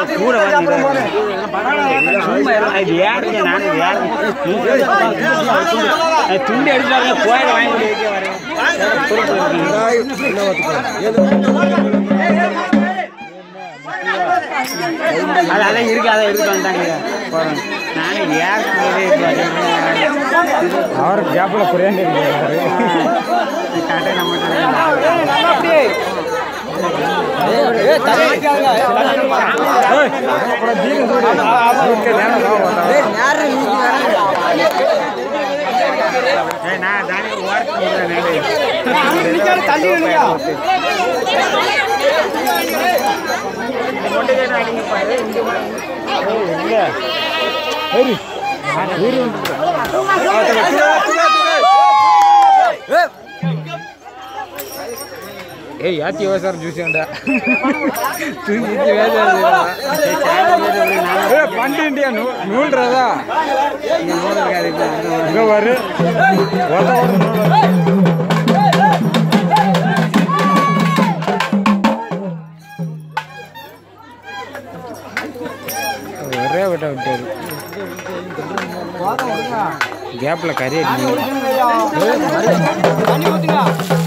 கூட வந்து சும்மா இரு. அது யாருங்க நான் யாருங்க துண்டு எடுத்தாருங்க கோயில வாங்கி கொண்டு வைக்க வரேன் அது அதான் இருக்கு அதான் இருக்கு வந்தாங்க போறேன் நானே யாருக்கு அவர் கேப்பில் புரியாண்டு கரெக்டாக நம்ம ஏய், நான் தானே ஓரத்துக்கு நிக்கிறேன், நேரே. கொண்டு போய் அடிங்க பாரு, இங்க பாரு. ஏய் யாத்தி விவசாயம் ஜூசியாண்டா தூக்கி வேசாயம் சரி, சாயந்தரம் போது இப்படி நான் ஏ பண்டிண்டியா நூ நூல்றதா இங்க நூறு இருக்காது, இப்ப அங்க ஒரு- இங்க வரு ஒத ஒரு நூல் ஒரே விட்ட விட்டாரு கேப்ல கறி அடிக்கணும்